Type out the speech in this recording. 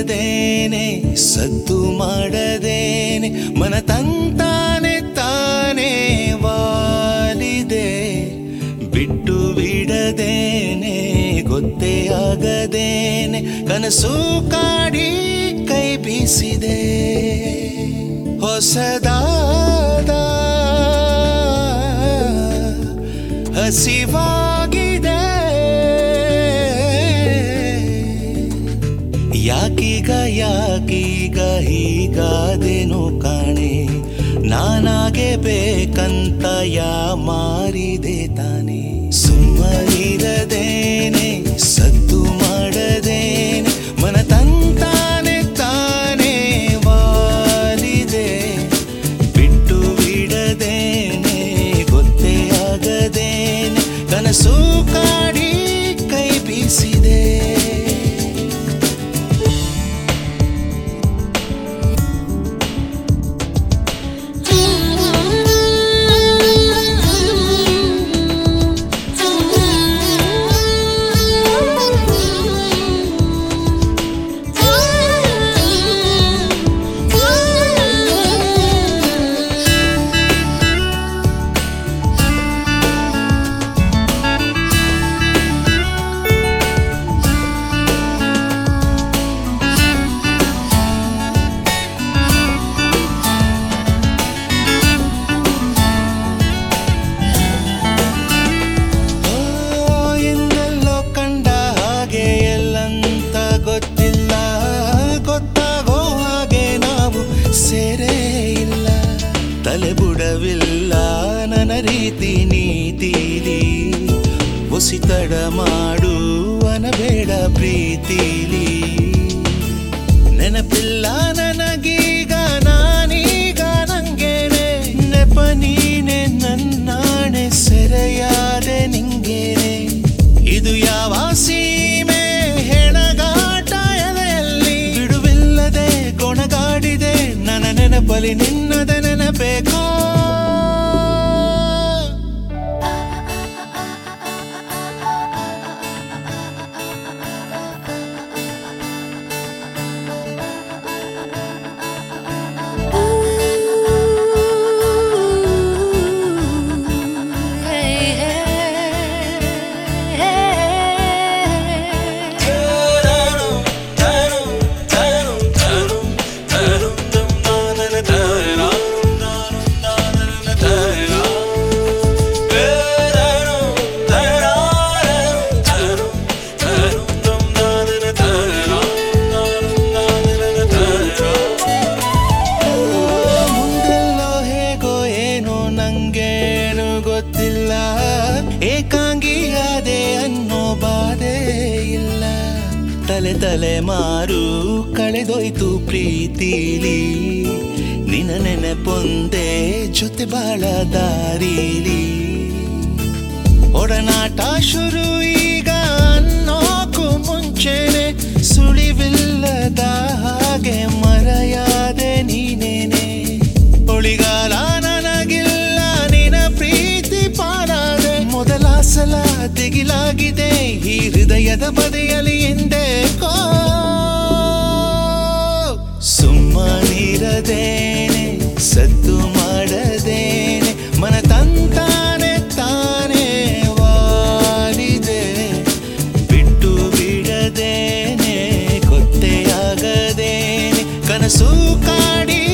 ಬಿಡದೇನೆ ಸದ್ದು ಮಾಡದೇನೆ ಮನ ತಂತಾನೆ ತಾನೇ ವಾಲಿದೆ ಬಿಟ್ಟು ಬಿಡದೇನೆ ಗೊತ್ತೇ ಆಗದೇನೆ ಕನಸು ಕಾಡಿ ಕೈ ಬೀಸಿದೆ ಹೊಸದಾದ ಹಸಿವಾಗಿದೆ ಯಾಕೀಗ ಯಾಕೀಗ ಹೀಗಾದೇನು ಕಾಣೆ ನಾನಾಗೆ ಬೇಕಂತ ಯಾ ಮಾರಿದೆ ತಾನೆ ಸುಮ್ಮನಿರದೇನೆ ಸದ್ದು ಮಾಡದೇನೆ ಮನ ತಂತಾನೆ ತಾನೇ ವಾಲಿದೆ ಬಿಟ್ಟು ಬಿಡದೇನೆ ಗೊತ್ತೇ ಆಗದೇನೆ ಕನಸು ಕಾಡಿ ಕೈ ಬೀಸಿದೆ ಓ, ಎಂದೆಲ್ಲೋ ಕಂಡ ಹಾಗೆ ಎಲ್ಲಂತ ಗೊತ್ತಿಲ್ಲ ಗೊತ್ತಾಗೋ ಹಾಗೆ ನಾವು ಸೇರೇ ಇಲ್ಲ ತಲೆ ಬುಡವಿಲ್ಲ ನನ್ನ ರೀತಿ ನೀತಿಲಿ ಒಸಿತಡ ಮಾಡು ಅನಬೇಡ ಪ್ರೀತಿಲಿ ನೆನಪಿಲ್ಲ ನನಗೀಗ ನಾನೀಗ ನಂಗೇನೆ ನೆಪ ನೀನೆ ನನ್ನಾಣೆ ಸೆರೆಯಾದೆ ನಿಂಗೇನೆ ಇದು ಯಾವ ಸೀಮೆ ಹೆಣಗಾಟ ಎದೆಯಲ್ಲಿ ಬಿಡುವಿಲ್ಲದೆ ಗೊಣಗಾಡಿದೆ ನನ್ನ ನೆನಪಲಿ ನಿನ್ನದ ನೆನಪೇಕೋ ಮುಂದೆಲ್ಲೋ ಹೇಗೋ ಏನೋ ನಂಗೇನು ಗೊತ್ತಿಲ್ಲ ಏಕಾಂಗಿಯಾದೆ ಅನ್ನೋ ಬಾಧೆ ಇಲ್ಲ ತಲೆ ತಲೆ ಮಾರು ಕಳೆದೋಯ್ತು ಪ್ರೀತಿಲಿ ನಿನ್ನ ನೆನಪೊಂದೇ ಜೊತೆ ಬಾಳ ದಾರಿಲಿ ಒಡನಾಟ ಶುರು ಈಗ ಅನ್ನೋಕು ಮುಂಚೆನೆ ಸುಳಿವಿಲ್ಲದ ಹಾಗೆ ಮರೆಯಾದೆ ನೀನೇನೆ ಉಳಿಗಾಲ ನನಗಿಲ್ಲ ನಿನ ಪ್ರೀತಿ ಪಾಡಾದೆ ಮೊದಲ ಸಲ ದಿಗಿಲಾಗಿದೆ ಈ ಹೃದಯದ ಬದಿಯಲಿ ಹಿಂದೆ ಕೋ ಸುಮ್ಮನಿರದೇನೆ ಸದ್ದು ಮಾಡದೇನೆ ಮನ ತಂತಾನೆ ತಾನೇ ವಾಲಿದೆ ಬಿಟ್ಟು ಬಿಡದೇನೆ ಗೊತ್ತೇ ಆಗದೇನೆ ಕನಸು ಕಾಡಿ